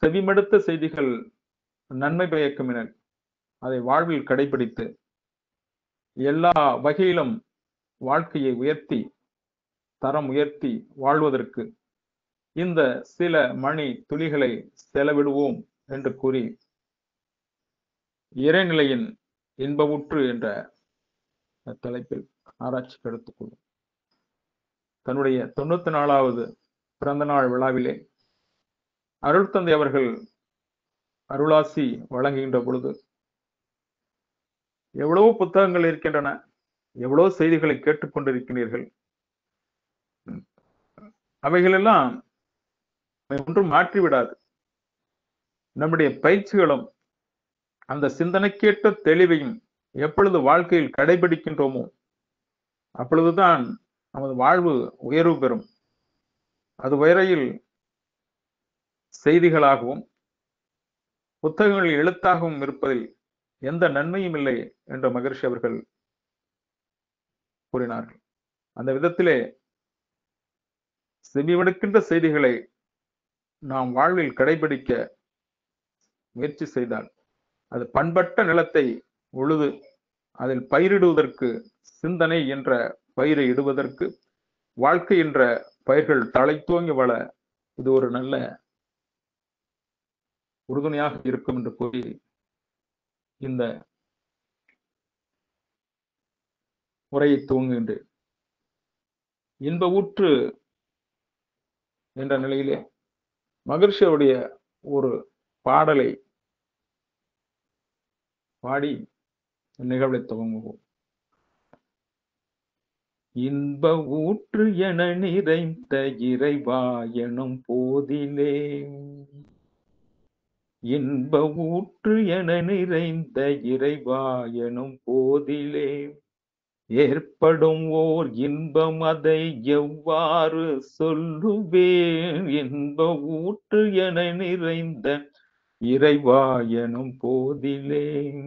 செவிமடுத்த செய்திகள் நன்மை பயக்கும் என அதை வாழ்வில் கடைபிடித்து எல்லா வகையிலும் வாழ்க்கையை உயர்த்தி தரம் உயர்த்தி வாழ்வதற்கு இந்த சில மணி துளிகளை செலவிடுவோம் என்று கூறி இறைநிலையின் இன்பமுற்று என்ற தலைப்பில் ஆராய்ச்சிக்கு எடுத்துக்கொள்வோம் தன்னுடைய தொண்ணூத்தி நாலாவது பிறந்த நாள் விழாவிலே அருள் தந்தை அவர்கள் அருளாசி வழங்குகின்ற பொழுது எவ்வளவோ புத்தகங்கள் இருக்கின்றன எவ்வளவு செய்திகளை கேட்டுக்கொண்டிருக்கிறீர்கள் அவைகளெல்லாம் ஒன்றும் மாற்றிவிடாது நம்முடைய பயிற்சிகளும் அந்த சிந்தனைக்கேற்ற தெளிவையும் எப்பொழுது வாழ்க்கையில் கடைபிடிக்கின்றோமோ அப்பொழுதுதான் நமது வாழ்வு உயர்வு பெறும் அது வரையில் செய்திகளாகவும் புத்தகங்கள் எழுத்தாகவும் இருப்பதில் எந்த நன்மையும் இல்லை என்ற மகர்ஷி அவர்கள் கூறினார்கள் அந்த விதத்திலே செவிமடுக்கின்ற செய்திகளை நாம் வாழ்வில் கடைபிடிக்க முயற்சி செய்தால் அது பண்பட்ட நிலத்தை உழுது அதில் பயிரிடுவதற்கு சிந்தனை என்ற பயிரை இடுவதற்கு வாழ்க்கை என்ற பயிர்கள் தலை துவங்கி வள இது ஒரு நல்ல உறுதுணையாக இருக்கும் என்று கூறி இந்த உரையை துவங்குகின்றேன் இன்ப ஊற்று என்ற நிலையிலே மகிழ்ச்சியுடைய ஒரு பாடலை பாடி நிகழ்வை துவங்குவோம் இன்ப ஊற்று என நிறைந்த இறைவா எனும் போதிலே இன்ப ஊற்று என நிறைந்த இறைவா எனும் போதிலே ஏற்படும் ஓர் இன்பம் அதை எவ்வாறு சொல்லுவேன் இன்ப ஊற்று என நிறைந்த இறைவா எனும் போதிலே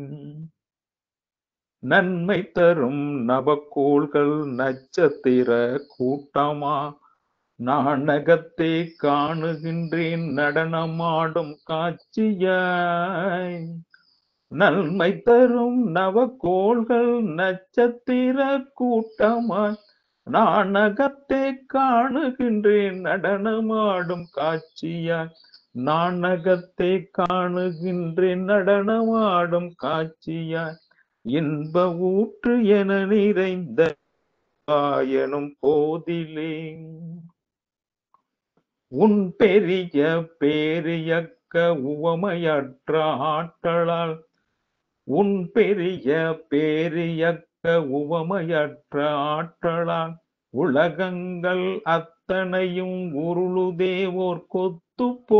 நன்மை தரும் நவக்கோள்கள் நட்சத்திர கூட்டமா நாணகத்தை காணுகின்றேன் நடனமாடும் காட்சியாய் நன்மை தரும் நவக்கோள்கள் நட்சத்திர கூட்டமாய் நாணகத்தை காணுகின்றேன் நடனமாடும் காட்சியாய் நாணகத்தை காணுகின்றேன் நடனமாடும் காட்சியாய் இன்ப ஊற்று என நிறைந்த எனும் போதிலே உன் பெரிய பேரியக்க உவமையற்ற ஆற்றலால் உன் பெரிய பேரியக்க உவமையற்ற ஆற்றலால் உலகங்கள் அத்தனையும் உருளுதே ஓர் கொத்து போ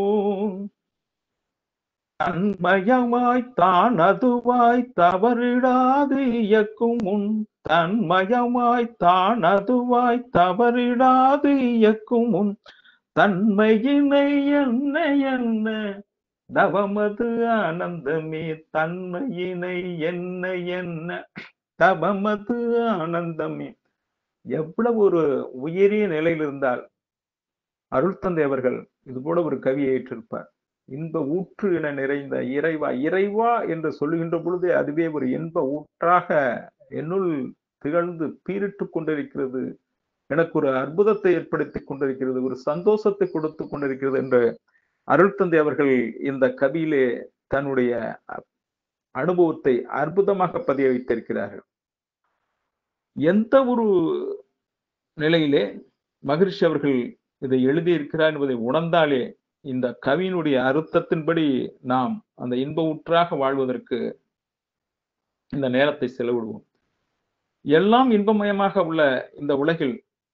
தன்மயமாய் தான் அதுவாய் தவறிடாது இயக்கும் உன் தன்மயமாய் தான் அதுவாய் தவறிடாது இயக்கும் உன் தன்மையினை என்ன என்ன தவமது ஆனந்தமே தன்மையினை என்ன என்ன தவமது ஆனந்தமே எவ்வளவு ஒரு உயரிய நிலையில் இருந்தால் அருள் தந்தை அவர்கள் இது போல ஒரு கவியை ஏற்றிருப்பார் இன்ப ஊற்று என நிறைந்த இறைவா இறைவா என்று சொல்லுகின்ற பொழுதே அதுவே ஒரு இன்ப ஊற்றாக என்னுள் திகழ்ந்து பீரிட்டு கொண்டிருக்கிறது எனக்கு ஒரு அற்புதத்தை ஏற்படுத்தி கொண்டிருக்கிறது ஒரு சந்தோஷத்தை கொடுத்து கொண்டிருக்கிறது என்று அருள் தந்தை அவர்கள் இந்த கவியிலே தன்னுடைய அனுபவத்தை அற்புதமாக பதிய வைத்திருக்கிறார்கள் எந்த ஒரு நிலையிலே மகிழ்ச்சி அவர்கள் இதை எழுதியிருக்கிறார் என்பதை உணர்ந்தாலே இந்த கவியினுடைய அர்த்தத்தின்படி நாம் அந்த இன்ப ஊற்றாக வாழ்வதற்கு இந்த நேரத்தை செலவிடுவோம் எல்லாம் இன்பமயமாக உள்ள இந்த உலகில்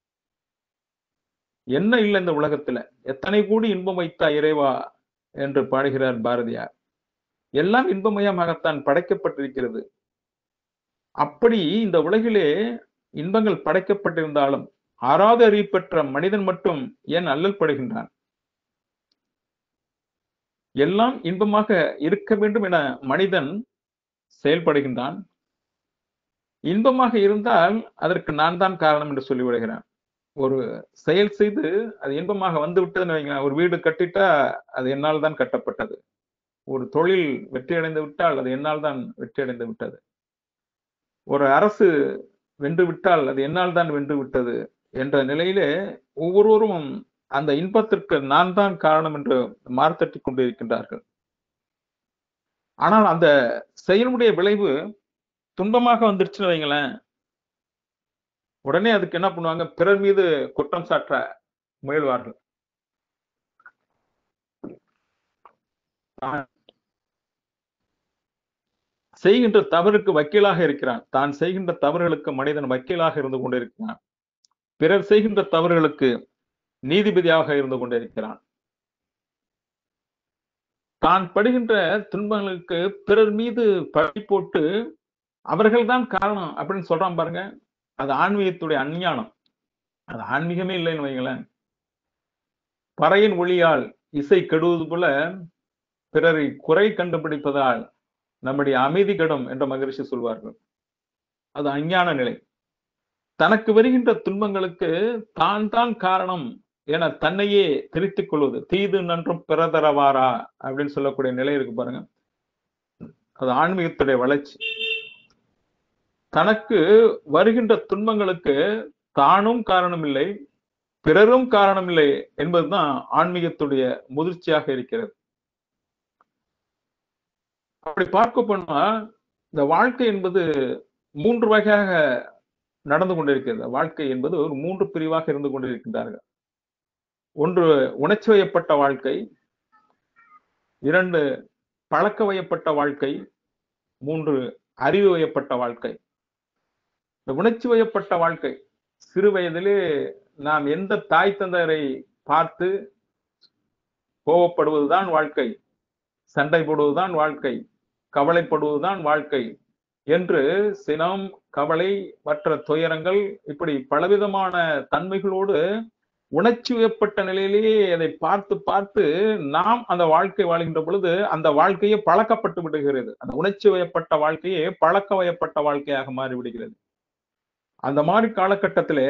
என்ன இல்லை இந்த உலகத்துல எத்தனை கூடி இன்பம் வைத்தா இறைவா என்று பாடுகிறார் பாரதியார் எல்லாம் இன்பமயமாகத்தான் படைக்கப்பட்டிருக்கிறது அப்படி இந்த உலகிலே இன்பங்கள் படைக்கப்பட்டிருந்தாலும் ஆறாவது அறிவு பெற்ற மனிதன் மட்டும் ஏன் அல்லல் படுகின்றான் எல்லாம் இன்பமாக இருக்க வேண்டும் என மனிதன் செயல்படுகின்றான் இன்பமாக இருந்தால் அதற்கு நான் தான் காரணம் என்று சொல்லிவிடுகிறான் ஒரு செயல் செய்து அது இன்பமாக வந்து விட்டதுன்னு வைங்களேன் ஒரு வீடு கட்டிட்டா அது என்னால் தான் கட்டப்பட்டது ஒரு தொழில் வெற்றி அடைந்து விட்டால் அது என்னால் தான் வெற்றி அடைந்து விட்டது ஒரு அரசு வென்று விட்டால் அது என்னால் தான் வென்று விட்டது என்ற நிலையிலே ஒவ்வொருவரும் அந்த இன்பத்திற்கு நான் தான் காரணம் என்று மார்த்தட்டி கொண்டிருக்கின்றார்கள் ஆனால் அந்த செயலுடைய விளைவு துன்பமாக வந்துருச்சுன்னு வைங்களேன் உடனே அதுக்கு என்ன பண்ணுவாங்க பிறர் மீது குற்றம் சாட்ட முயல்வார்கள் செய்கின்ற தவறுக்கு வக்கீலாக இருக்கிறான் தான் செய்கின்ற தவறுகளுக்கு மனிதன் வக்கீலாக இருந்து கொண்டிருக்கிறான் பிறர் செய்கின்ற தவறுகளுக்கு நீதிபதியாக இருந்து கொண்டிருக்கிறான் தான் படுகின்ற துன்பங்களுக்கு பிறர் மீது பழி போட்டு அவர்கள்தான் காரணம் அப்படின்னு சொல்றான் பாருங்க அது ஆன்மீகத்துடைய அஞ்ஞானம் அது ஆன்மீகமே இல்லைன்னு வைங்களேன் பறையின் ஒளியால் இசை கெடுவது போல பிறரை குறை கண்டுபிடிப்பதால் நம்முடைய அமைதி கெடும் என்ற மகிழ்ச்சி சொல்வார்கள் அது அஞ்ஞான நிலை தனக்கு வருகின்ற துன்பங்களுக்கு தான் தான் காரணம் என தன்னையே திருத்திக் கொள்வது தீது நன்றும் பிறதரவாரா அப்படின்னு சொல்லக்கூடிய நிலை இருக்கு பாருங்க அது ஆன்மீகத்துடைய வளர்ச்சி தனக்கு வருகின்ற துன்பங்களுக்கு தானும் காரணம் இல்லை பிறரும் காரணம் இல்லை என்பதுதான் ஆன்மீகத்துடைய முதிர்ச்சியாக இருக்கிறது அப்படி பார்க்க போனா இந்த வாழ்க்கை என்பது மூன்று வகையாக நடந்து கொண்டிருக்கிறது வாழ்க்கை என்பது ஒரு மூன்று பிரிவாக இருந்து கொண்டிருக்கின்றார்கள் ஒன்று உணர்ச்சி வயப்பட்ட வாழ்க்கை இரண்டு பழக்க வயப்பட்ட வாழ்க்கை மூன்று அறிவு வயப்பட்ட வாழ்க்கை இந்த உணர்ச்சி வயப்பட்ட வாழ்க்கை சிறு வயதிலே நாம் எந்த தாய் தந்தையரை பார்த்து கோவப்படுவதுதான் வாழ்க்கை சண்டை போடுவதுதான் வாழ்க்கை கவலைப்படுவதுதான் வாழ்க்கை என்று சினம் கவலை மற்ற துயரங்கள் இப்படி பலவிதமான தன்மைகளோடு உணர்ச்சி வயப்பட்ட நிலையிலேயே அதை பார்த்து பார்த்து நாம் அந்த வாழ்க்கை வாழ்கின்ற பொழுது அந்த வாழ்க்கையே பழக்கப்பட்டு விடுகிறது அந்த உணர்ச்சி வயப்பட்ட வாழ்க்கையே பழக்க வயப்பட்ட வாழ்க்கையாக மாறிவிடுகிறது அந்த மாதிரி காலகட்டத்திலே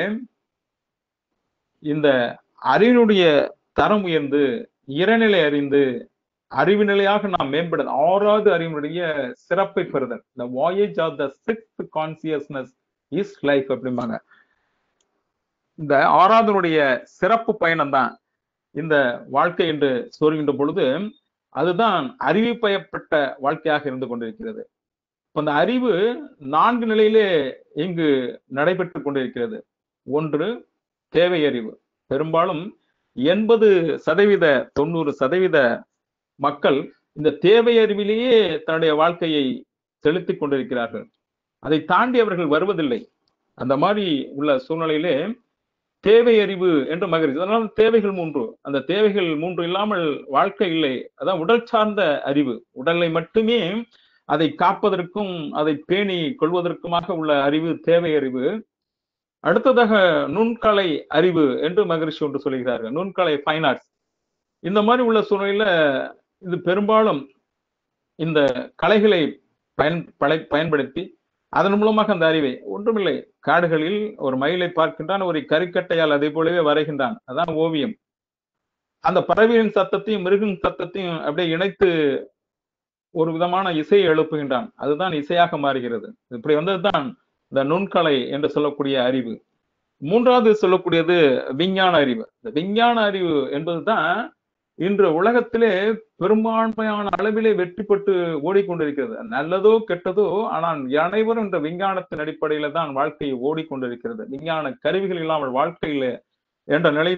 இந்த அறிவினுடைய தரம் உயர்ந்து இறைநிலை அறிந்து அறிவு நிலையாக நாம் மேம்பட ஆறாவது அறிவினுடைய சிறப்பை பெறுதல் இந்த voyage of the sixth consciousness is life அப்படிம்பாங்க இந்த ஆறாவதுடைய சிறப்பு பயணம் தான் இந்த வாழ்க்கை என்று சொல்கின்ற பொழுது அதுதான் அறிவு பயப்பட்ட வாழ்க்கையாக இருந்து கொண்டிருக்கிறது அந்த அறிவு நான்கு நிலையிலே இங்கு நடைபெற்று கொண்டிருக்கிறது ஒன்று தேவை அறிவு பெரும்பாலும் எண்பது சதவீத தொண்ணூறு சதவீத மக்கள் இந்த தேவை அறிவிலேயே தன்னுடைய வாழ்க்கையை செலுத்திக் கொண்டிருக்கிறார்கள் அதை தாண்டி அவர்கள் வருவதில்லை அந்த மாதிரி உள்ள சூழ்நிலையிலே தேவை அறிவு என்று மகிழ்ச்சி அதனால் தேவைகள் மூன்று அந்த தேவைகள் மூன்று இல்லாமல் வாழ்க்கை இல்லை அதான் உடல் சார்ந்த அறிவு உடலை மட்டுமே அதை காப்பதற்கும் அதை பேணி கொள்வதற்குமாக உள்ள அறிவு தேவை அறிவு அடுத்ததாக நுண்கலை அறிவு என்று மகிழ்ச்சி ஒன்று சொல்கிறார்கள் நுண்கலை ஃபைன் ஆர்ட்ஸ் இந்த மாதிரி உள்ள சூழ்நிலையில இது பெரும்பாலும் இந்த கலைகளை பயன் படை பயன்படுத்தி அதன் மூலமாக அந்த அறிவை ஒன்றுமில்லை காடுகளில் ஒரு மயிலை பார்க்கின்றான் ஒரு கரிக்கட்டையால் அதே போலவே வரைகின்றான் அதான் ஓவியம் அந்த பறவையின் சத்தத்தையும் மிருகின் சத்தத்தையும் அப்படியே இணைத்து ஒரு விதமான இசையை எழுப்புகின்றான் அதுதான் இசையாக மாறுகிறது இப்படி வந்ததுதான் இந்த நுண்கலை என்று சொல்லக்கூடிய அறிவு மூன்றாவது சொல்லக்கூடியது விஞ்ஞான அறிவு இந்த விஞ்ஞான அறிவு என்பதுதான் இன்று உலகத்திலே பெரும்பான்மையான அளவிலே வெற்றி பெற்று ஓடிக்கொண்டிருக்கிறது நல்லதோ கெட்டதோ ஆனால் அனைவரும் இந்த விஞ்ஞானத்தின் அடிப்படையில தான் வாழ்க்கையை ஓடிக்கொண்டிருக்கிறது விஞ்ஞான கருவிகள் இல்லாமல் வாழ்க்கையில என்ற நிலை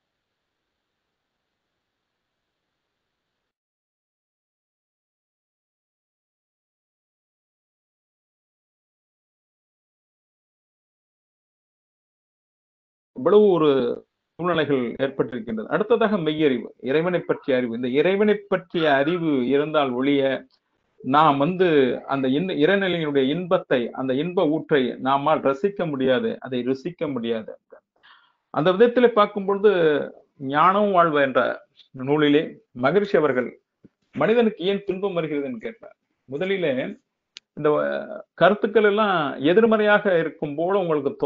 இவ்வளவு ஒரு சூழ்நிலைகள் ஏற்பட்டிருக்கின்றது அடுத்ததாக மெய்யறிவு இறைவனை பற்றிய அறிவு இந்த இறைவனை பற்றிய அறிவு இருந்தால் ஒழிய நாம் வந்து அந்த இன் இறைநிலையினுடைய இன்பத்தை அந்த இன்ப ஊற்றை நாமால் ரசிக்க முடியாது அதை ருசிக்க முடியாது அந்த விதத்திலே பார்க்கும் பொழுது ஞானம் வாழ்வு என்ற நூலிலே மகரிஷி அவர்கள் மனிதனுக்கு ஏன் துன்பம் வருகிறதுன்னு கேட்டார் முதலிலே இந்த கருத்துக்கள் எல்லாம் எதிர்மறையாக இருக்கும் போல உங்களுக்கு தோன்றும்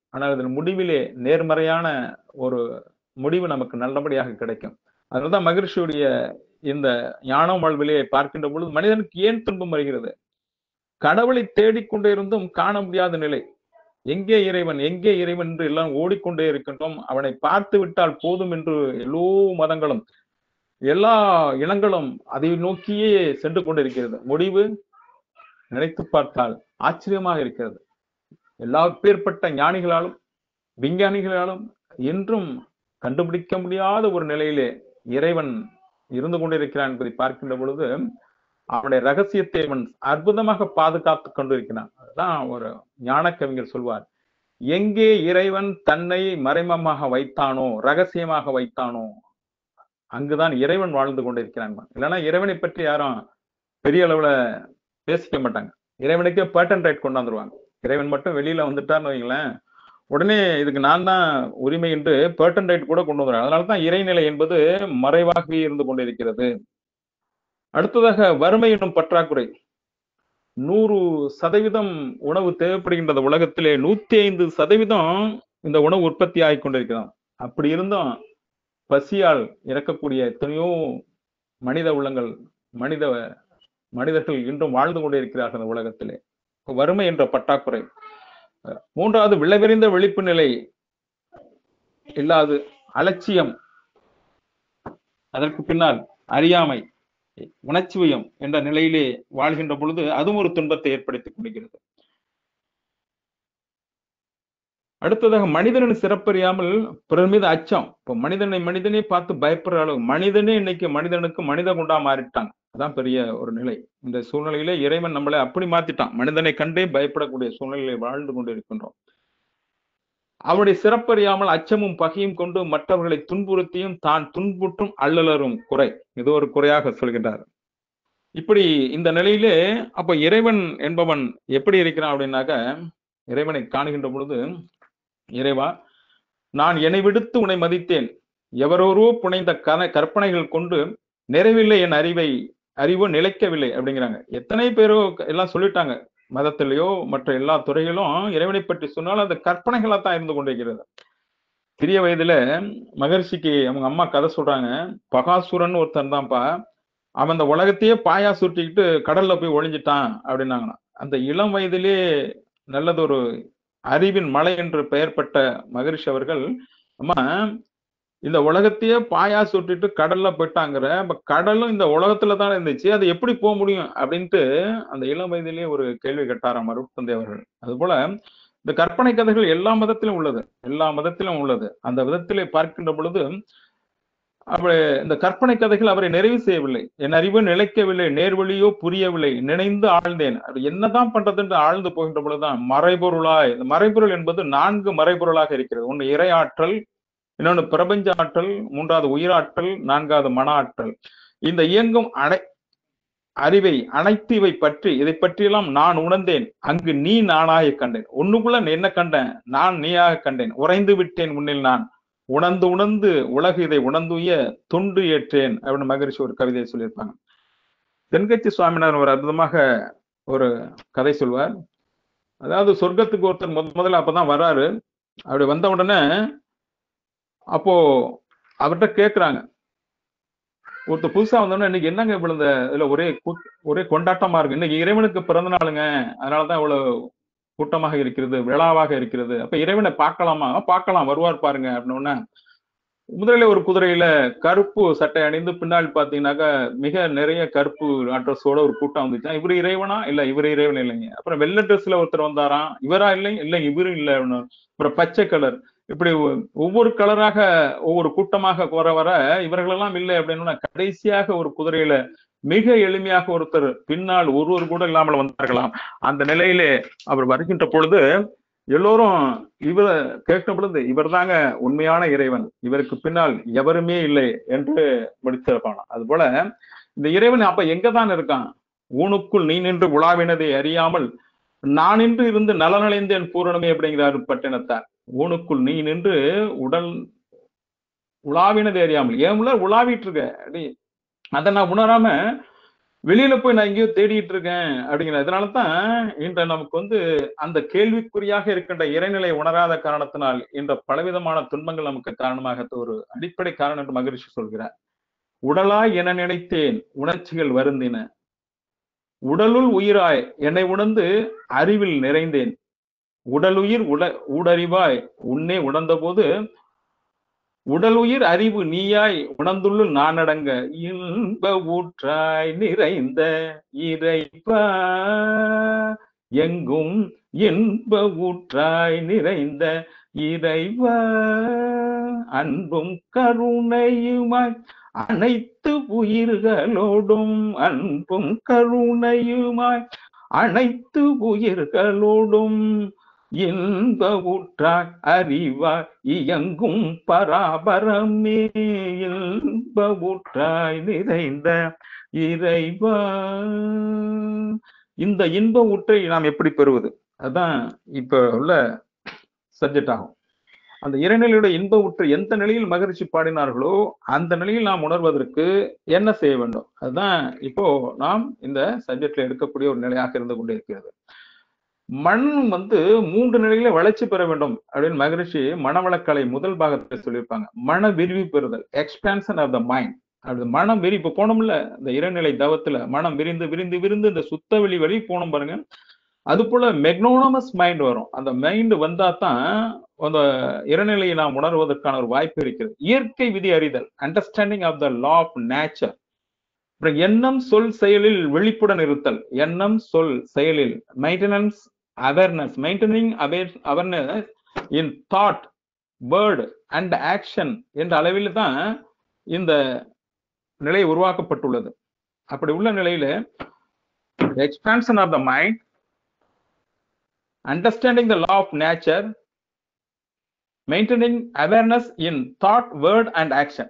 ஆனால் இதன் முடிவிலே நேர்மறையான ஒரு முடிவு நமக்கு நல்லபடியாக கிடைக்கும் அதனால்தான் மகிழ்ச்சியுடைய இந்த ஞான வாழ்விலே பார்க்கின்ற பொழுது மனிதனுக்கு ஏன் துன்பம் வருகிறது கடவுளை தேடிக்கொண்டே இருந்தும் காண முடியாத நிலை எங்கே இறைவன் எங்கே இறைவன் என்று எல்லாம் ஓடிக்கொண்டே இருக்கின்றோம் அவனை பார்த்து விட்டால் போதும் என்று எல்லோ மதங்களும் எல்லா இனங்களும் அதை நோக்கியே சென்று கொண்டிருக்கிறது முடிவு நினைத்து பார்த்தால் ஆச்சரியமாக இருக்கிறது எல்லா பேர்பட்ட ஞானிகளாலும் விஞ்ஞானிகளாலும் என்றும் கண்டுபிடிக்க முடியாத ஒரு நிலையிலே இறைவன் இருந்து கொண்டிருக்கிறான் என்பதை பார்க்கின்ற பொழுது அவனுடைய ரகசியத்தை அவன் அற்புதமாக பாதுகாத்து கொண்டிருக்கிறான் அதுதான் ஒரு ஞான கவிஞர் சொல்வார் எங்கே இறைவன் தன்னை மறைமமாக வைத்தானோ ரகசியமாக வைத்தானோ அங்குதான் இறைவன் வாழ்ந்து கொண்டிருக்கிறான் இல்லைன்னா இறைவனை பற்றி யாரும் பெரிய அளவுல பேசிக்க மாட்டாங்க இறைவனுக்கே பேட்டன் ரைட் கொண்டாந்துருவாங்க இறைவன் மட்டும் வெளியில வந்துட்டார்னு வைங்களேன் உடனே இதுக்கு நான் தான் உரிமை என்று பேட்டன் ரைட் கூட கொண்டு வந்துடுறாங்க அதனாலதான் இறைநிலை என்பது மறைவாகவே இருந்து கொண்டிருக்கிறது அடுத்ததாக வறுமை என்னும் பற்றாக்குறை நூறு சதவீதம் உணவு தேவைப்படுகின்றது உலகத்திலே நூத்தி ஐந்து சதவீதம் இந்த உணவு உற்பத்தி ஆகி கொண்டிருக்கிறோம் அப்படி இருந்தும் பசியால் இறக்கக்கூடிய எத்தனையோ மனித உள்ளங்கள் மனித மனிதர்கள் இன்றும் வாழ்ந்து கொண்டிருக்கிறார்கள் இந்த உலகத்திலே வறுமை என்ற பற்றாக்குறை மூன்றாவது விளைவிறிந்த விழிப்பு நிலை இல்லாது அலட்சியம் அதற்கு பின்னால் அறியாமை உணர்ச்சிவயம் என்ற நிலையிலே வாழ்கின்ற பொழுது அதுவும் ஒரு துன்பத்தை ஏற்படுத்திக் கொண்டிருக்கிறது அடுத்ததாக மனிதனின் சிறப்பறியாமல் பிறர் மீது அச்சம் இப்போ மனிதனை மனிதனே பார்த்து பயப்படுற அளவு மனிதனே இன்னைக்கு மனிதனுக்கு மனித குண்டா மாறிட்டாங்க அதான் பெரிய ஒரு நிலை இந்த சூழ்நிலையிலே இறைவன் நம்மளை அப்படி மாத்திட்டான் மனிதனை கண்டே பயப்படக்கூடிய சூழ்நிலையை வாழ்ந்து கொண்டு இருக்கின்றோம் அவருடைய சிறப்பறியாமல் அச்சமும் பகையும் கொண்டு மற்றவர்களை துன்புறுத்தியும் தான் துன்புற்றும் அல்லலரும் குறை இது ஒரு குறையாக சொல்கின்றார் இப்படி இந்த நிலையிலே அப்ப இறைவன் என்பவன் எப்படி இருக்கிறான் அப்படின்னாக்க இறைவனை காணுகின்ற பொழுது இறைவா நான் என்னை விடுத்து உன்னை மதித்தேன் எவரோரோ புனைந்த கன கற்பனைகள் கொண்டு நிறைவில்லை என் அறிவை அறிவு நிலைக்கவில்லை அப்படிங்கிறாங்க எத்தனை பேரோ எல்லாம் சொல்லிட்டாங்க மதத்திலேயோ மற்ற எல்லா துறைகளும் இறைவனை பற்றி சொன்னாலும் அந்த கற்பனைகளா தான் இருந்து கொண்டிருக்கிறது சிறிய வயதுல மகர்ஷிக்கு அவங்க அம்மா கதை சொல்றாங்க பகாசுரன் ஒருத்தன் தான்ப்பா அவன் அந்த உலகத்தையே பாயா சுட்டிக்கிட்டு கடல்ல போய் ஒளிஞ்சிட்டான் அப்படின்னாங்கண்ணா அந்த இளம் வயதிலே நல்லதொரு அறிவின் மலை என்று பெயர் பெற்ற மகரிஷி அவர்கள் அம்மா இந்த உலகத்தையே பாயா சுட்டிட்டு கடல்ல போயிட்டாங்கிற கடலும் இந்த உலகத்துல தான் இருந்துச்சு அது எப்படி போக முடியும் அப்படின்ட்டு அந்த இளம் வயதிலேயே ஒரு கேள்வி கேட்டாராம் அருட்தந்தை அவர்கள் அது போல இந்த கற்பனை கதைகள் எல்லா மதத்திலும் உள்ளது எல்லா மதத்திலும் உள்ளது அந்த விதத்திலே பார்க்கின்ற பொழுது அவரை இந்த கற்பனை கதைகள் அவரை நிறைவு செய்யவில்லை என் அறிவு நிலைக்கவில்லை நேர்வழியோ புரியவில்லை நினைந்து ஆழ்ந்தேன் அது என்னதான் பண்றதுன்னு ஆழ்ந்து போகின்ற பொழுதுதான் மறைபொருளாய் இந்த மறைபொருள் என்பது நான்கு மறைபொருளாக இருக்கிறது ஒன்று இறையாற்றல் இன்னொன்று பிரபஞ்ச ஆற்றல் மூன்றாவது உயிராற்றல் நான்காவது மன ஆற்றல் இந்த இயங்கும் அனை அறிவை அனைத்து இவை பற்றி இதை பற்றியெல்லாம் நான் உணர்ந்தேன் அங்கு நீ நானாக கண்டேன் ஒண்ணுக்குள்ள என்ன கண்டேன் நான் நீயாக கண்டேன் உறைந்து விட்டேன் முன்னில் நான் உணர்ந்து உணர்ந்து உலகு இதை உணர்ந்துய தொண்டு ஏற்றேன் அப்படின்னு மகரிஷி ஒரு கவிதையை சொல்லியிருப்பாங்க தென்கட்சி சுவாமிநாதன் ஒரு அற்புதமாக ஒரு கதை சொல்வார் அதாவது சொர்க்கத்துக்கு ஒருத்தர் முத முதல்ல அப்பதான் வராரு அப்படி வந்த உடனே அப்போ அவர்கிட்ட கேக்குறாங்க ஒருத்தர் புதுசா வந்தோடனே இன்னைக்கு என்னங்க இவ்வளவு இந்த இதுல ஒரே ஒரே கொண்டாட்டமா இருக்கு இன்னைக்கு இறைவனுக்கு பிறந்த நாளுங்க அதனாலதான் இவ்வளவு கூட்டமாக இருக்கிறது விழாவாக இருக்கிறது அப்ப இறைவனை பார்க்கலாமா பார்க்கலாம் வருவார் பாருங்க அப்படின்னோடனே முதலில் ஒரு குதிரையில கருப்பு சட்டை அணிந்து பின்னால் பாத்தீங்கன்னாக்கா மிக நிறைய கருப்பு அட்ரஸோட ஒரு கூட்டம் வந்துச்சா இவர் இறைவனா இல்ல இவர் இறைவன் இல்லைங்க அப்புறம் வெள்ளை ட்ரெஸ்ல ஒருத்தர் வந்தாராம் இவரா இல்லைங்க இல்லை இவரும் இல்லை அப்புறம் பச்சை கலர் இப்படி ஒவ்வொரு கலராக ஒவ்வொரு கூட்டமாக வர வர இவர்களெல்லாம் இல்லை அப்படின்னா கடைசியாக ஒரு குதிரையில மிக எளிமையாக ஒருத்தர் பின்னால் ஒருவர் கூட இல்லாமல் வந்தார்களாம் அந்த நிலையிலே அவர் வருகின்ற பொழுது எல்லோரும் இவர கேட்ட பொழுது இவர் தாங்க உண்மையான இறைவன் இவருக்கு பின்னால் எவருமே இல்லை என்று முடித்திருப்பானாம் அது போல இந்த இறைவன் அப்ப எங்கதான் இருக்கான் ஊனுக்குள் நீ நின்று உலாவினதை அறியாமல் நான் நின்று இருந்து நலனடைந்தேன் பூரணமே அப்படிங்கிறார் பட்டினத்தார் ஊனுக்குள் நீ நின்று உடல் உலாவினதை அறியாமல் ஏன் உள்ள உலாவிட்டு இருக்க அப்படி அதை நான் உணராம வெளியில போய் நான் எங்கேயோ தேடிட்டு இருக்கேன் அப்படிங்கிற இதனாலதான் இன்று நமக்கு வந்து அந்த கேள்விக்குறியாக இருக்கின்ற இறைநிலை உணராத காரணத்தினால் இந்த பலவிதமான துன்பங்கள் நமக்கு காரணமாக ஒரு அடிப்படை காரணம் என்று மகிழ்ச்சி சொல்கிறார் உடலாய் என நினைத்தேன் உணர்ச்சிகள் வருந்தின உடலுள் உயிராய் என்னை உணர்ந்து அறிவில் நிறைந்தேன் உடலுயிர் உட ஊடறிவாய் உன்னே உணர்ந்த போது உடலுயிர் அறிவு நீயாய் உணர்ந்துள்ள நானடங்க இன்ப ஊற்றாய் நிறைந்த இறைவா எங்கும் இன்ப ஊற்றாய் நிறைந்த இறைவா அன்பும் கருணையுமாய் அனைத்து உயிர்களோடும் அன்பும் கருணையுமாய் அனைத்து உயிர்களோடும் இன்ப ஊற்றாய் அறிவாய் இயங்கும் பராபரமே இன்ப ஊற்றாய் நிறைந்த இறைவா இந்த இன்ப ஊற்றை நாம் எப்படி பெறுவது அதான் இப்ப உள்ள சப்ஜெக்ட் ஆகும் அந்த இறைநிலையுடைய இன்ப ஊற்றை எந்த நிலையில் மகிழ்ச்சி பாடினார்களோ அந்த நிலையில் நாம் உணர்வதற்கு என்ன செய்ய வேண்டும் அதுதான் இப்போ நாம் இந்த சப்ஜெக்ட்ல எடுக்கக்கூடிய ஒரு நிலையாக இருந்து கொண்டே இருக்கிறது மண் வந்து மூன்று நிலையில வளர்ச்சி பெற வேண்டும் அப்படின்னு மகரிஷி மனவளக்கலை முதல் பாகத்துல சொல்லியிருப்பாங்க மன விரிவு பெறுதல் எக்ஸ்பான்சன் ஆஃப் த மைண்ட் அது மனம் விரி இப்ப போனோம்ல இந்த இறைநிலை தவத்துல மனம் விரிந்து விரிந்து விரிந்து இந்த சுத்த வெளி வழி போனோம் பாருங்க அது போல மெக்னோனமஸ் மைண்ட் வரும் அந்த மைண்ட் வந்தா தான் அந்த இறைநிலையை நாம் உணர்வதற்கான ஒரு வாய்ப்பு இருக்கிறது இயற்கை விதி அறிதல் understanding of the law of nature அப்புறம் எண்ணம் சொல் செயலில் விழிப்புடன் இருத்தல் எண்ணம் சொல் செயலில் maintenance awareness maintaining awareness in thought word and action என்ற அளவில் தான் இந்த நிலை உருவாக்கப்பட்டுள்ளது அப்படி உள்ள நிலையில expansion of the mind understanding the law of nature maintaining awareness in thought word and action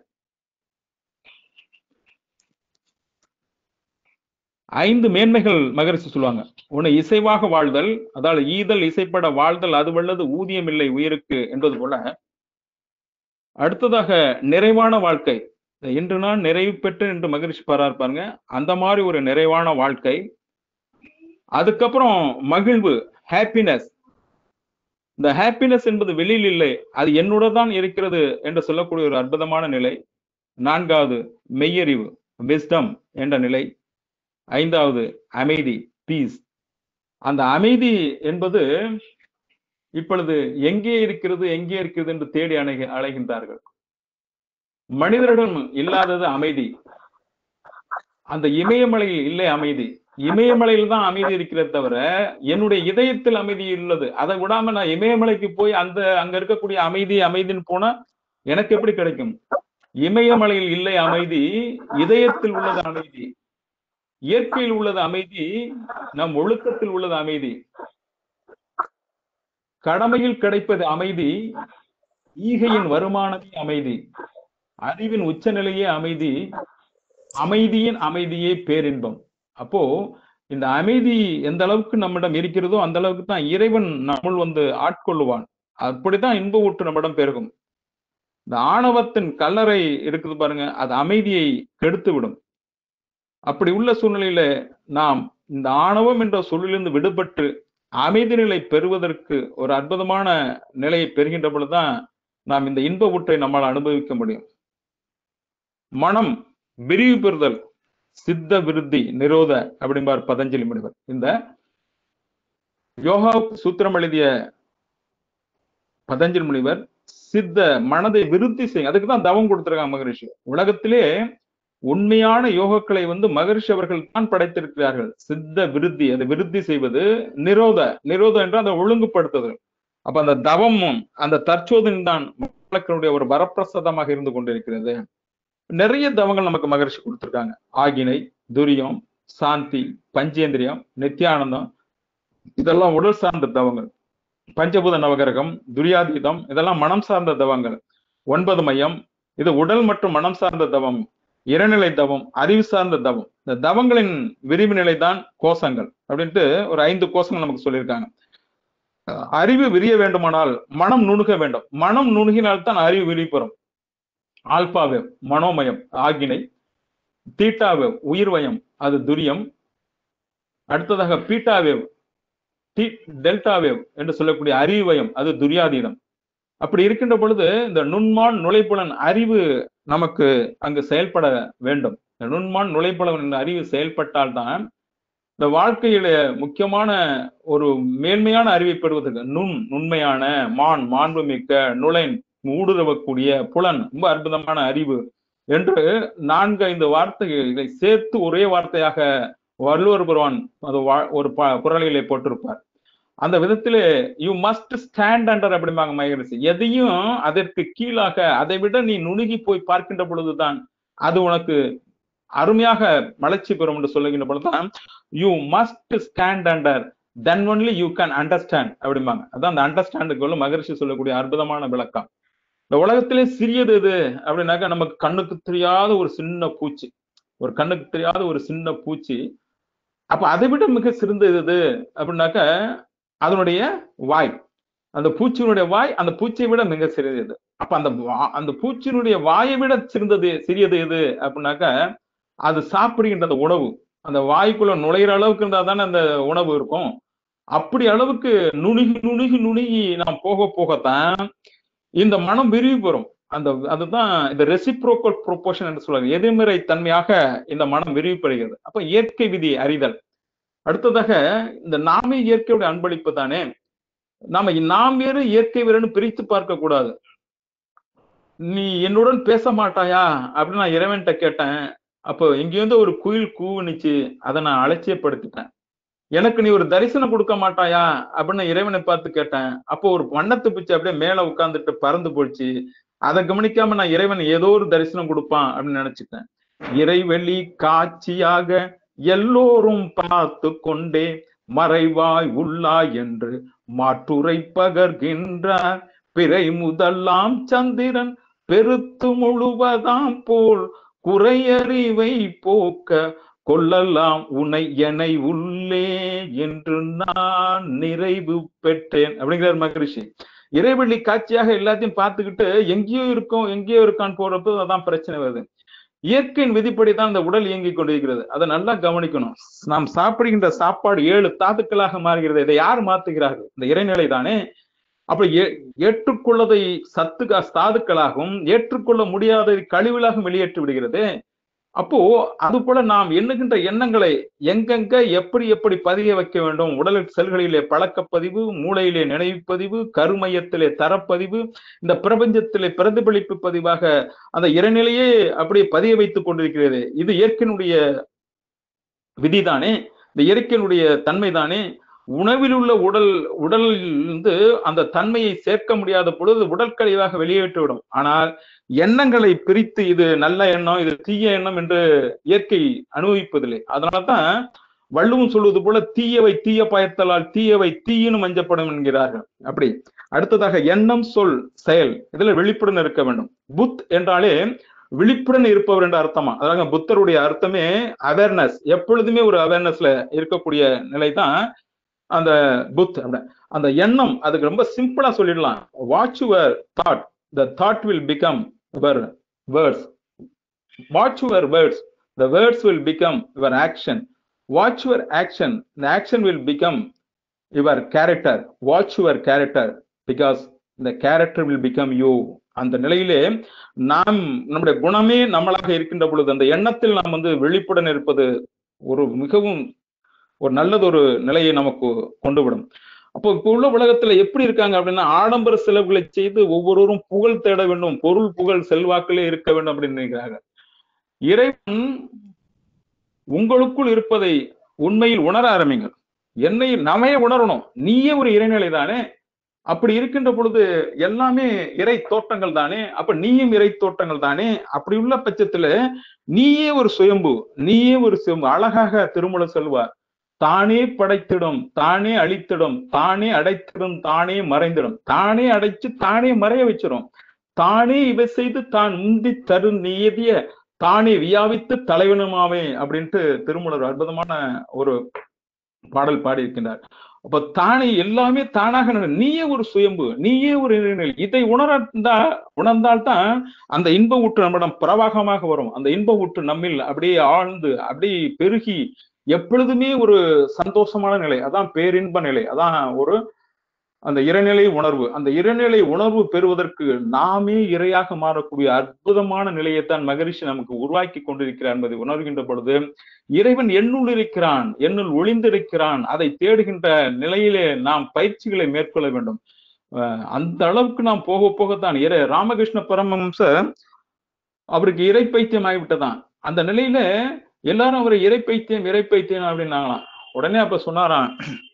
ஐந்து மேன்மைகள் மகரிஷி சொல்லுவாங்க ஒண்ணு இசைவாக வாழ்தல் அதாவது ஈதல் இசைப்பட வாழ்தல் அது வல்லது ஊதியம் இல்லை உயிருக்கு என்பது போல அடுத்ததாக நிறைவான வாழ்க்கை இன்று நான் நிறைவு பெற்று என்று மகிழ்ச்சி பாரார் பாருங்க அந்த மாதிரி ஒரு நிறைவான வாழ்க்கை அதுக்கப்புறம் மகிழ்வு ஹாப்பினஸ் இந்த ஹாப்பினஸ் என்பது வெளியில் இல்லை அது என்னோட தான் இருக்கிறது என்று சொல்லக்கூடிய ஒரு அற்புதமான நிலை நான்காவது மெய்யறிவு விஸ்டம் என்ற நிலை ஐந்தாவது அமைதி பீஸ் அந்த அமைதி என்பது இப்பொழுது எங்கே இருக்கிறது எங்கே இருக்கிறது என்று தேடி அணைக அலைகின்றார்கள் மனிதரிடம் இல்லாதது அமைதி அந்த இமயமலையில் இல்லை அமைதி இமயமலையில் தான் அமைதி இருக்கிறத தவிர என்னுடைய இதயத்தில் அமைதி உள்ளது அதை விடாம நான் இமயமலைக்கு போய் அந்த அங்க இருக்கக்கூடிய அமைதி அமைதின்னு போனா எனக்கு எப்படி கிடைக்கும் இமயமலையில் இல்லை அமைதி இதயத்தில் உள்ளது அமைதி இயற்கையில் உள்ளது அமைதி நம் ஒழுக்கத்தில் உள்ளது அமைதி கடமையில் கிடைப்பது அமைதி ஈகையின் வருமானமே அமைதி அறிவின் உச்சநிலையே அமைதி அமைதியின் அமைதியே பேரின்பம் அப்போ இந்த அமைதி எந்த அளவுக்கு நம்மிடம் இருக்கிறதோ அந்த அளவுக்கு தான் இறைவன் நம்முள் வந்து ஆட்கொள்ளுவான் அப்படித்தான் இன்ப ஊற்று நம்மிடம் பெருகும் இந்த ஆணவத்தின் கல்லறை இருக்குது பாருங்க அது அமைதியை கெடுத்து விடும் அப்படி உள்ள சூழ்நிலையில நாம் இந்த ஆணவம் என்ற சொல்லிலிருந்து விடுபட்டு அமைதி நிலை பெறுவதற்கு ஒரு அற்புதமான நிலையை பெறுகின்ற பொழுதுதான் நாம் இந்த இன்ப ஊற்றை நம்மால் அனுபவிக்க முடியும் மனம் விரிவு பெறுதல் சித்த விருத்தி நிரோத அப்படிம்பார் பதஞ்சலி முனிவர் இந்த யோகா சூத்திரம் எழுதிய பதஞ்சலி முனிவர் சித்த மனதை விருத்தி செய்யும் அதுக்கு தான் தவம் கொடுத்திருக்காங்க மகரிஷி உலகத்திலே உண்மையான யோகக்களை வந்து மகரிஷி அவர்கள் தான் படைத்திருக்கிறார்கள் சித்த விருத்தி அதை விருத்தி செய்வது நிரோத நிரோதம் என்று அதை ஒழுங்குபடுத்துதல் அப்ப அந்த தவமும் அந்த தற்சோதனை தான் மக்களுடைய ஒரு வரப்பிரசாதமாக இருந்து கொண்டிருக்கிறது நிறைய தவங்கள் நமக்கு மகரிஷி கொடுத்திருக்காங்க ஆகினை துரியம் சாந்தி பஞ்சேந்திரியம் நித்யானந்தம் இதெல்லாம் உடல் சார்ந்த தவங்கள் பஞ்சபூத நவகிரகம் துரியாதீதம் இதெல்லாம் மனம் சார்ந்த தவங்கள் ஒன்பது மையம் இது உடல் மற்றும் மனம் சார்ந்த தவம் இறைநிலை தவம் அறிவு சார்ந்த தவம் இந்த தவங்களின் விரிவு நிலை தான் கோஷங்கள் அப்படின்ட்டு ஒரு ஐந்து கோஷங்கள் நமக்கு சொல்லியிருக்காங்க அறிவு விரிய வேண்டுமானால் மனம் நுணுக வேண்டும் மனம் நுணுகினால்தான் அறிவு விரிப்பெறும் ஆல்பாவே மனோமயம் ஆகினை தீட்டாவே உயிர்வயம் அது துரியம் அடுத்ததாக பீட்டா வேவ் டி டெல்டா வேவ் என்று சொல்லக்கூடிய அறிவயம் அது துரியாதீதம் அப்படி இருக்கின்ற பொழுது இந்த நுண்மான் நுழைப்புலன் அறிவு நமக்கு அங்கு செயல்பட வேண்டும் இந்த நுண்மான் நுழைப்புலன் என்ற அறிவு செயல்பட்டால்தான் இந்த வாழ்க்கையில முக்கியமான ஒரு மேன்மையான அறிவை பெறுவதற்கு நுண் நுண்மையான மான் மாண்புமிக்க நுழைன் ஊடுருவக்கூடிய புலன் ரொம்ப அற்புதமான அறிவு என்று நான்கு ஐந்து வார்த்தைகளை சேர்த்து ஒரே வார்த்தையாக வள்ளுவர் பெருவான் அது வா- ஒரு ப- குரலிலே போட்டிருப்பார் அந்த விதத்திலே யூ மஸ்ட் ஸ்டாண்ட் அண்டர் அப்படிம்பாங்க மகரிஷி எதையும் அதற்கு கீழாக அதை விட நீ நுணுகி போய் பார்க்கின்ற பொழுதுதான் அது உனக்கு அருமையாக மலர்ச்சி பெறும் என்று சொல்லுகின்ற பொழுதுதான் you must stand under then only you can understand அப்படிம்பாங்க அதான் அந்த அண்டர்ஸ்டாண்டுக்குள்ள மகரிஷி சொல்லக்கூடிய அற்புதமான விளக்கம் இந்த உலகத்திலே சிறியது எது அப்படின்னாக்கா நமக்கு கண்ணுக்கு தெரியாத ஒரு சின்ன பூச்சி ஒரு கண்ணுக்கு தெரியாத ஒரு சின்ன பூச்சி அப்ப அதை விட மிக சிறந்தது எது அப்படின்னாக்க அதனுடைய வாய் அந்த பூச்சியினுடைய வாய் அந்த பூச்சியை விட மிக சிறியது அப்ப அந்த வா- அந்த பூச்சியினுடைய வாயை விட சிறந்தது சிறியது எது அப்படின்னாக்க அது சாப்பிடுகின்ற அந்த உணவு அந்த வாய்க்குள்ள நுழையிற அளவுக்கு இருந்தா தானே அந்த உணவு இருக்கும் அப்படி அளவுக்கு நுணுகி நுணுகி நுணுகி நாம் போக போகத்தான் இந்த மனம் விரிவு பெறும் அந்த அதுதான் இந்த ரெசிப்ரோக்கல் ப்ரொபோஷன் என்று சொல்றாங்க எதிர்மறை தன்மையாக இந்த மனம் விரிவு பெறுகிறது அப்ப இயற்கை விதி அறிதல் அடுத்ததாக இந்த நாமே இயற்கையுடைய அன்பளிப்பு தானே நாம நாம் வேறு இயற்கை வேறுன்னு பிரித்து பார்க்க கூடாது நீ என்னுடன் பேச மாட்டாயா அப்படின்னு நான் இறைவன்கிட்ட கேட்டேன் அப்போ எங்கேருந்து ஒரு குயில் கூவுனுச்சு அதை நான் அலட்சியப்படுத்திட்டேன் எனக்கு நீ ஒரு தரிசனம் கொடுக்க மாட்டாயா அப்படின்னு இறைவனை பார்த்து கேட்டேன் அப்போ ஒரு வண்ணத்து பிச்சை அப்படியே மேல உட்கார்ந்துட்டு பறந்து போச்சு அதை கவனிக்காம நான் இறைவன் ஏதோ ஒரு தரிசனம் கொடுப்பான் அப்படின்னு நினைச்சிட்டேன் இறைவெளி காட்சியாக எல்லோரும் பார்த்து கொண்டே மறைவாய் உள்ளாய் என்று மாற்றுரை பகர்கின்றார் பிறை முதலாம் சந்திரன் பெருத்து முழுவதாம் போல் குறையறிவை போக்க கொள்ளலாம் உனை எனை உள்ளே என்று நான் நிறைவு பெற்றேன் அப்படிங்கிறார் மகரிஷி இறைவெளி காட்சியாக எல்லாத்தையும் பார்த்துக்கிட்டு எங்கேயோ இருக்கும் எங்கேயோ இருக்கான்னு போறப்போ அதான் பிரச்சனை வருது இயற்கையின் விதிப்படி தான் இந்த உடல் இயங்கிக் கொண்டிருக்கிறது அதை நல்லா கவனிக்கணும் நாம் சாப்பிடுகின்ற சாப்பாடு ஏழு தாதுக்களாக மாறுகிறது இதை யார் மாத்துகிறார்கள் இந்த இறைநிலை தானே அப்ப ஏ- ஏற்றுக்கொள்ளதை சத்து தாதுக்களாகவும் ஏற்றுக்கொள்ள முடியாததை கழிவுகளாகவும் வெளியேற்றி விடுகிறது அப்போ அது போல நாம் எண்ணுகின்ற எண்ணங்களை எங்கெங்க எப்படி எப்படி பதிய வைக்க வேண்டும் உடல் செல்களிலே பழக்கப்பதிவு மூளையிலே நினைவுப்பதிவு கருமையத்திலே தரப்பதிவு இந்த பிரபஞ்சத்திலே பிரதிபலிப்பு பதிவாக அந்த இறைநிலையே அப்படியே பதிய வைத்துக் கொண்டிருக்கிறது இது இயற்கையினுடைய விதிதானே இந்த இயற்கையினுடைய தன்மைதானே உணவில் உள்ள உடல் உடலிலிருந்து அந்த தன்மையை சேர்க்க முடியாத பொழுது உடல் கழிவாக வெளியேற்றிவிடும் ஆனால் எண்ணங்களை பிரித்து இது நல்ல எண்ணம் இது தீய எண்ணம் என்று இயற்கை அனுபவிப்பதில்லை அதனாலதான் வள்ளுவம் சொல்வது போல தீயவை தீய பயத்தலால் தீயவை தீயினும் மஞ்சப்படும் என்கிறார்கள் அப்படி அடுத்ததாக எண்ணம் சொல் செயல் இதுல விழிப்புடன் இருக்க வேண்டும் புத் என்றாலே விழிப்புடன் இருப்பவர் என்ற அர்த்தமா அதாவது புத்தருடைய அர்த்தமே அவேர்னஸ் எப்பொழுதுமே ஒரு அவேர்னஸ்ல இருக்கக்கூடிய நிலை தான் அந்த புத் அப்படி. அந்த எண்ணம் அதுக்கு ரொம்ப சிம்பிளா சொல்லிடலாம் watch your thought the thought will become your words watch your words the words will become your action watch your action the action will become your character watch your character because இந்த character will become you அந்த நிலையிலே நாம் நம்முடைய குணமே நம்மளாக இருக்கின்ற பொழுது அந்த எண்ணத்தில் நாம் வந்து விழிப்புடன் இருப்பது ஒரு மிகவும் ஒரு நல்லதொரு நிலையை நமக்கு கொண்டு விடும் அப்போ இப்போ உள்ள உலகத்துல எப்படி இருக்காங்க அப்படின்னா ஆடம்பர செலவுகளை செய்து ஒவ்வொருவரும் புகழ் தேட வேண்டும் பொருள் புகழ் செல்வாக்கிலே இருக்க வேண்டும் அப்படின்னு நினைக்கிறாங்க இறைவன் உங்களுக்குள் இருப்பதை உண்மையில் உணர ஆரம்பிங்கள் என்னை நாமே உணரணும் நீயே ஒரு இறைநிலை தானே அப்படி இருக்கின்ற பொழுது எல்லாமே இறை தோட்டங்கள் தானே அப்ப நீயும் இறை தோட்டங்கள் தானே அப்படி உள்ள பட்சத்துல நீயே ஒரு சுயம்பு நீயே ஒரு சுயம்பு அழகாக திருமூல சொல்வார் தானே படைத்திடும் தானே அழித்திடும் தானே அடைத்திடும் தானே மறைந்திடும் தானே அடைச்சு தானே மறைய வச்சிடும் தானே இவை செய்து தான் முந்தி தரு நியதிய தானே வியாபித்து தலைவனுமாவே அப்படின்ட்டு திருமூலர் அற்புதமான ஒரு பாடல் பாடி இருக்கின்றார் அப்ப தானே எல்லாமே தானாக நட- நீயே ஒரு சுயம்பு நீயே ஒரு இறைநிலை இதை உணர்ந்தா உணர்ந்தால்தான் அந்த இன்ப ஊற்று நம்மிடம் பிரவாகமாக வரும் அந்த இன்ப ஊற்று நம்மில் அப்படியே ஆழ்ந்து அப்படியே பெருகி எப்பொழுதுமே ஒரு சந்தோஷமான நிலை அதான் பேரின்ப நிலை அதான் ஒரு அந்த இறைநிலை உணர்வு அந்த இறைநிலை உணர்வு பெறுவதற்கு நாமே இரையாக மாறக்கூடிய அற்புதமான நிலையைத்தான் மகரிஷி நமக்கு உருவாக்கி கொண்டிருக்கிறார் என்பதை உணர்கின்ற பொழுது இறைவன் என்னுள் இருக்கிறான் என்னுள் ஒளிந்திருக்கிறான் அதை தேடுகின்ற நிலையிலே நாம் பயிற்சிகளை மேற்கொள்ள வேண்டும் அஹ் அந்த அளவுக்கு நாம் போக போகத்தான் இறை ராமகிருஷ்ண பரமஹம்ச அவருக்கு இறை பைத்தியம் ஆகிவிட்டதான் அந்த நிலையில எல்லாரும் அவரை இறை பைத்தியம் இறை பைத்தியம் அப்படின்னாங்களாம் உடனே அப்ப சொன்னாராம்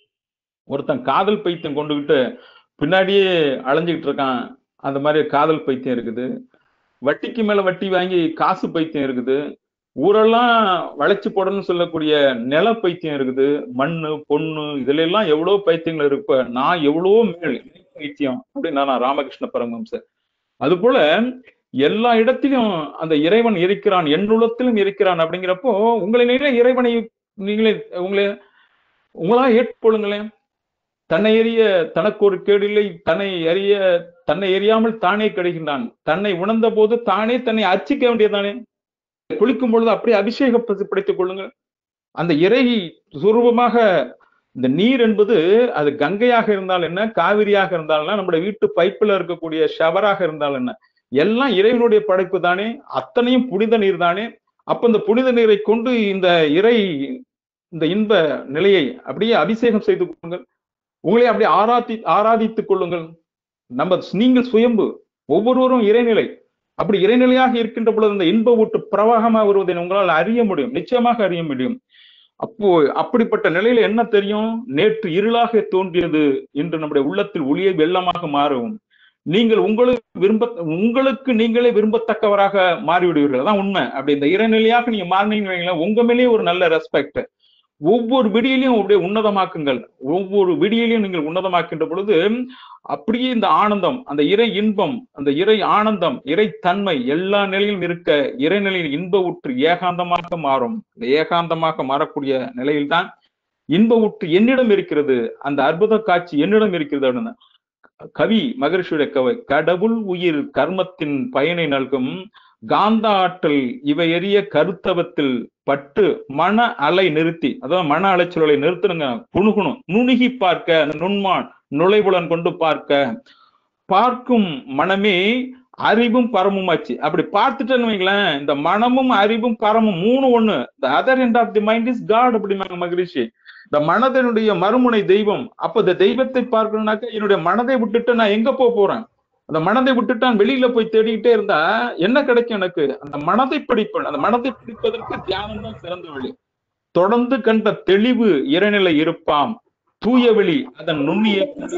ஒருத்தன் காதல் பைத்தியம் கொண்டுகிட்டு பின்னாடியே அலைஞ்சுக்கிட்டு இருக்கான் அந்த மாதிரி காதல் பைத்தியம் இருக்குது வட்டிக்கு மேல வட்டி வாங்கி காசு பைத்தியம் இருக்குது ஊரெல்லாம் வளைச்சு போடணும்னு சொல்லக்கூடிய நில பைத்தியம் இருக்குது மண்ணு பொண்ணு இதுல எல்லாம் எவ்வளவு பைத்தியங்கள் இருப்ப நான் எவ்வளவோ மேல் இறை பைத்தியம் அப்படின்னா நான் ராமகிருஷ்ண பரமஹம்சர் அது போல எல்லா இடத்திலும் அந்த இறைவன் இருக்கிறான் என்னுள்ளத்திலும் இருக்கிறான் அப்படிங்கிறப்போ உங்களை நீங்களே இறைவனை நீங்களே உங்களை உங்களா ஏற்றுக்கொள்ளுங்களேன் தன்னை எறிய தனக்கு ஒரு கேடில்லை தன்னை அறிய தன்னை எறியாமல் தானே கிடைக்கின்றான் தன்னை உணர்ந்த போது தானே தன்னை அர்ச்சிக்க வேண்டியதானே குளிக்கும் பொழுது அப்படியே அபிஷேகப்படுத்திக் கொள்ளுங்கள் அந்த இறை சுரூபமாக இந்த நீர் என்பது அது கங்கையாக இருந்தால் என்ன காவிரியாக இருந்தால் என்ன நம்முடைய வீட்டு பைப்புல இருக்கக்கூடிய ஷவராக இருந்தால் என்ன எல்லாம் இறைவனுடைய படைப்பு தானே அத்தனையும் புனித நீர் தானே அப்ப இந்த புனித நீரை கொண்டு இந்த இறை இந்த இன்ப நிலையை அப்படியே அபிஷேகம் செய்து கொள்ளுங்கள் உங்களை அப்படியே ஆராதி ஆராதித்துக் கொள்ளுங்கள் நம்ம நீங்கள் சுயம்பு ஒவ்வொருவரும் இறைநிலை அப்படி இறைநிலையாக இருக்கின்ற பொழுது அந்த இன்ப ஊட்டு பிரவாகமாக வருவதை உங்களால் அறிய முடியும் நிச்சயமாக அறிய முடியும் அப்போ அப்படிப்பட்ட நிலையில என்ன தெரியும் நேற்று இருளாக தோன்றியது இன்று நம்முடைய உள்ளத்தில் ஒளியை வெள்ளமாக மாறும் நீங்கள் உங்களுக்கு விரும்ப உங்களுக்கு நீங்களே விரும்பத்தக்கவராக மாறிவிடுவீர்கள் அதான் உண்மை அப்படி இந்த இறைநிலையாக நீங்க மாறினீங்கன்னு வைங்களேன், உங்க மேலேயே ஒரு நல்ல ரெஸ்பெக்ட் ஒவ்வொரு விடியிலையும் அப்படியே உன்னதமாக்குங்கள் ஒவ்வொரு விடியிலையும் நீங்கள் உன்னதமாக்கின்ற பொழுது அப்படியே இந்த ஆனந்தம் அந்த இறை இன்பம் அந்த இறை ஆனந்தம் இறை தன்மை எல்லா நிலையிலும் இருக்க இறைநிலையில் இன்ப ஊற்று ஏகாந்தமாக மாறும் இந்த ஏகாந்தமாக மாறக்கூடிய நிலையில்தான் இன்ப ஊற்று என்னிடம் இருக்கிறது அந்த அற்புத காட்சி என்னிடம் இருக்கிறது அப்படின்னு கவி மகரிஷியுடைய கவை கடவுள் உயிர் கர்மத்தின் பயனை நல்கும் காந்த ஆற்றல் இவை எரிய கருத்தவத்தில் பட்டு மன அலை நிறுத்தி அதாவது மன அலைச்சலை நிறுத்தணுங்க புணுகுணும் நுணுகி பார்க்க அந்த நுண்மான் நுழைவுலன் கொண்டு பார்க்க பார்க்கும் மனமே அறிவும் பரமும் ஆச்சு அப்படி பார்த்துட்டேன்னு வைங்களேன் இந்த மனமும் அறிவும் பரமும் மூணு ஒண்ணு the other end of the mind is God அப்படிம்பாங்க மகரிஷி இந்த மனதனுடைய மறுமுனை தெய்வம் அப்ப இந்த தெய்வத்தை பார்க்கணும்னாக்க என்னுடைய மனதை விட்டுட்டு நான் எங்க போக போறேன் அந்த மனதை விட்டுட்டு நான் வெளியில போய் தேடிக்கிட்டே இருந்தா என்ன கிடைக்கும் எனக்கு அந்த மனதை பிடிப்பேன் அந்த மனதை பிடிப்பதற்கு தியானம் தான் சிறந்த வழி தொடர்ந்து கண்ட தெளிவு இறைநிலை இருப்பாம் தூய வெளி அதன் நுண்ணிய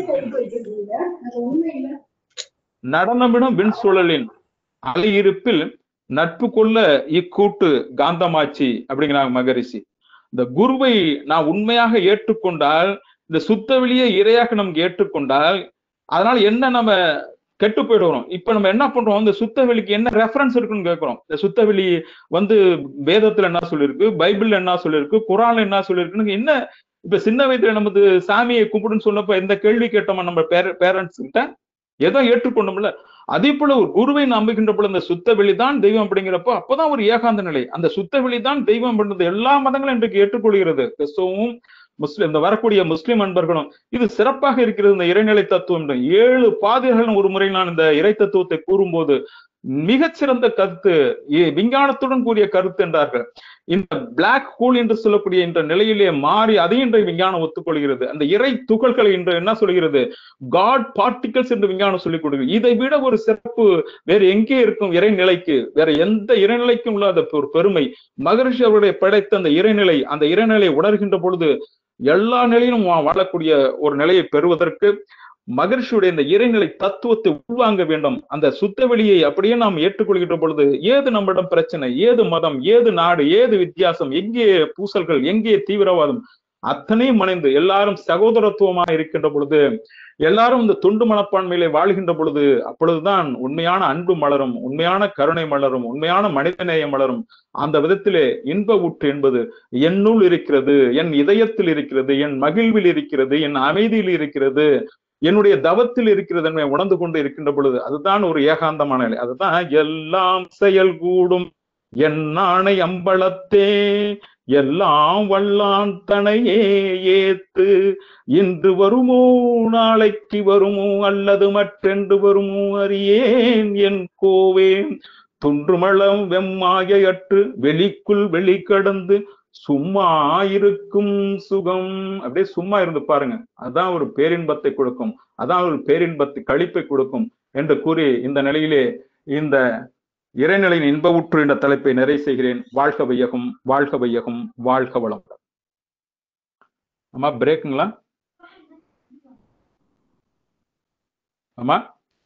நடனமிடும் விண் சுழலின் அலையிருப்பில் நட்பு கொள்ள இக்கூட்டு காந்தமாச்சி அப்படிங்கிறாங்க மகரிஷி இந்த குருவை நான் உண்மையாக ஏற்றுக்கொண்டால் இந்த சுத்த வெளியே இரையாக நமக்கு ஏற்றுக்கொண்டால் அதனால என்ன நம்ம கெட்டு போயிடுறோம் இப்ப நம்ம என்ன பண்றோம் இந்த சுத்த வெளிக்கு என்ன ரெஃபரன்ஸ் இருக்குன்னு கேட்கிறோம் இந்த சுத்த வெளி வந்து வேதத்துல என்ன சொல்லிருக்கு பைபிள்ல என்ன சொல்லிருக்கு குரான்ல என்ன சொல்லிருக்குன்னு என்ன இப்ப சின்ன வயதுல நமது சாமியை கும்பிடுன்னு சொன்னப்ப எந்த கேள்வி கேட்டோமா நம்ம பேரண்ட்ஸ் கிட்ட ஏதோ ஏற்றுக்கொண்டோம்ல அதே போல ஒரு குருவை நம்புகின்ற போல இந்த சுத்த வெளிதான் தெய்வம் அப்படிங்கிறப்போ அப்பதான் ஒரு ஏகாந்த நிலை அந்த சுத்த வெளிதான் தெய்வம் அப்படின்றது எல்லா மதங்களும் இன்றைக்கு ஏற்றுக்கொள்கிறது கிறிஸ்தவமும் முஸ்லிம் இந்த வரக்கூடிய முஸ்லிம் அன்பர்களும் இது சிறப்பாக இருக்கிறது இந்த இறைநிலை தத்துவம் ஏழு பாதைகள் ஒரு முறை நான் இந்த இறை தத்துவத்தை கூறும்போது மிகச்சிறந்த கருத்து இ- விஞ்ஞானத்துடன் கூடிய கருத்து என்றார்கள் இந்த பிளாக் ஹோல் என்று சொல்லக்கூடிய இந்த நிலையிலே மாறி அதையும் இன்றைய விஞ்ஞானம் ஒத்துக்கொள்கிறது அந்த இறை துகள்களை இன்று என்ன சொல்கிறது காட் பார்ட்டிகல்ஸ் என்று விஞ்ஞானம் சொல்லிக் கொடுக்கிறது இதை விட ஒரு சிறப்பு வேற எங்கே இருக்கும் இறைநிலைக்கு வேற எந்த இறைநிலைக்கும் இல்லாத ஒரு பெருமை மகரிஷி அவருடைய படைத்த அந்த இறைநிலை அந்த இறைநிலை உணர்கின்ற பொழுது எல்லா நிலையிலும் வா- வாழக்கூடிய ஒரு நிலையை பெறுவதற்கு மகரிஷியுடைய இந்த இறைநிலை தத்துவத்தை உள்வாங்க வேண்டும் அந்த சுத்த வெளியை அப்படியே நாம் ஏற்றுக்கொள்கின்ற பொழுது ஏது நம்மிடம் பிரச்சனை ஏது மதம் ஏது நாடு ஏது வித்தியாசம் எங்கே பூசல்கள் எங்கே தீவிரவாதம் அத்தனையும் மறைந்து எல்லாரும் சகோதரத்துவமா இருக்கின்ற பொழுது எல்லாரும் இந்த துண்டு மனப்பான்மையிலே வாழ்கின்ற பொழுது அப்பொழுதுதான் உண்மையான அன்பு மலரும் உண்மையான கருணை மலரும் உண்மையான மனிதநேயம் மலரும் அந்த விதத்திலே இன்ப ஊற்று என்பது என்னுள் இருக்கிறது என் இதயத்தில் இருக்கிறது என் மகிழ்வில் இருக்கிறது என் அமைதியில் இருக்கிறது என்னுடைய தவத்தில் இருக்கிறது என்பதை உணர்ந்து கொண்டு இருக்கின்ற பொழுது அதுதான் ஒரு ஏகாந்தமான நிலை அதுதான் எல்லாம் செயல் கூடும் என் நாணை அம்பலத்தே எல்லாம் வல்லான் தனையே ஏத்து இன்று வருமோ நாளைக்கு வருமோ அல்லது மற்றென்று வருமோ அறியேன் என் கோவேன் துன்றுமளம் வெம்மாயற்று வெளிக்குள் வெளி கடந்து சும்மா இருக்கும் சுகம் அப்படியே சும்மா இருந்து பாருங்க அதான் ஒரு பேரின்பத்தை கொடுக்கும் அதான் ஒரு பேரின்பத்தை கழிப்பை கொடுக்கும் என்று கூறி இந்த நிலையிலே இந்த இறைநிலையின் இன்ப ஊற்று என்ற தலைப்பை நிறைவு செய்கிறேன் வாழ்க வையகம் வாழ்க வையகம் வாழ்க வளம் அம்மா பிரேக்குங்களா அம்மா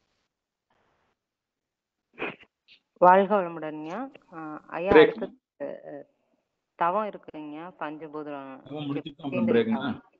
வாழ்க வளமுடன்யா ஆஹ் ஐயா Break. அடுத்து அஹ், தவம் இருக்குங்க பஞ்சபூதம் முடிச்சுட்டு தீண்டல் பிரேக்குங்க தவம்.